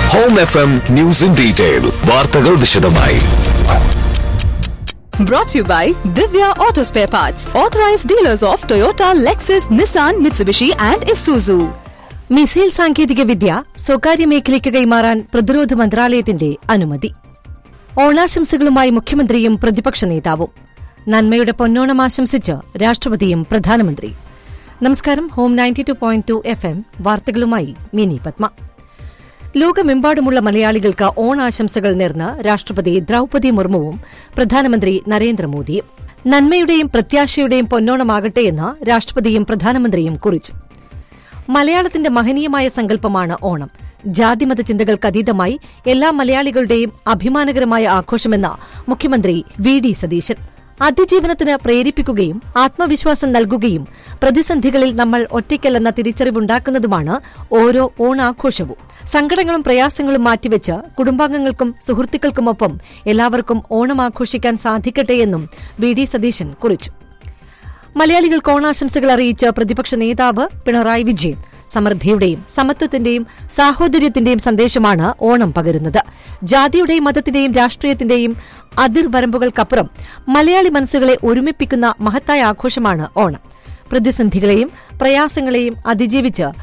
Home F M news in detail വാർത്തകൾ വിശദമായി Brought to you by Divya Auto Spare Parts, authorized dealers of Toyota, Lexus, Nissan, Mitsubishi, and Isuzu. Missile സാങ്കേതിക വിദ്യ സ്വകാര്യ മേഖലയ്ക്ക് കൈമാറാൻ പ്രതിരോധ മന്ത്രാലയത്തിന്റെ അനുമതി ഓണാശംസകളുമായി മുഖ്യമന്ത്രിയും പ്രതിപക്ഷ നേതാവും നന്മയുടെ പൊന്നോണം ആശംസിച്ച് രാഷ്ട്രപതിയും പ്രധാനമന്ത്രി നമസ്കാരം home ninety two point two F M വാർത്തകളുമായി മിനി പത്മ ലോകമെമ്പാടുമുള്ള മലയാളികൾക്ക് ഓണാശംസകൾ നേർന്ന് രാഷ്ട്രപതി ദ്രൌപതി മുർമുവും പ്രധാനമന്ത്രി നരേന്ദ്രമോദിയും നന്മയുടെയും പ്രത്യാശയുടെയും പൊന്നോണമാകട്ടെയെന്ന് രാഷ്ട്രപതിയും പ്രധാനമന്ത്രിയും കുറിച്ചു മലയാളത്തിന്റെ മഹനീയമായ സങ്കല്പമാണ് ഓണം ജാതിമത ചിന്തകൾക്കതീതമായി എല്ലാ മലയാളികളുടെയും അഭിമാനകരമായ ആഘോഷമെന്ന് മുഖ്യമന്ത്രി വി ഡി സതീശൻ അതിജീവനത്തിന് പ്രേരിപ്പിക്കുകയും ആത്മവിശ്വാസം നൽകുകയും പ്രതിസന്ധികളിൽ നമ്മൾ ഒറ്റയ്ക്കല്ലെന്ന തിരിച്ചറിവുണ്ടാക്കുന്നതുമാണ് ഓരോ ഓണാഘോഷവും സങ്കടങ്ങളും പ്രയാസങ്ങളും മാറ്റിവെച്ച് കുടുംബാംഗങ്ങൾക്കും സുഹൃത്തുക്കൾക്കുമൊപ്പം എല്ലാവർക്കും ഓണം ആഘോഷിക്കാൻ സാധിക്കട്ടെയെന്നും വി ഡി സതീശൻ കുറിച്ചു മലയാളികൾക്ക് ഓണാശംസകൾ അറിയിച്ച പ്രതിപക്ഷ നേതാവ് പിണറായി വിജയൻ സമൃദ്ധിയുടെയും സമത്വത്തിന്റെയും സാഹോദര്യത്തിന്റെയും സന്ദേശമാണ് ഓണം പകരുന്നത് ജാതിയുടെയും മതത്തിന്റെയും രാഷ്ട്രീയത്തിന്റെയും അതിർവരമ്പുകൾക്കപ്പുറം മലയാളി മനസ്സുകളെ ഒരുമിപ്പിക്കുന്ന മഹത്തായ ആഘോഷമാണ് ഓണം പ്രതിസന്ധികളെയും പ്രയാസങ്ങളെയും അതിജീവിച്ച്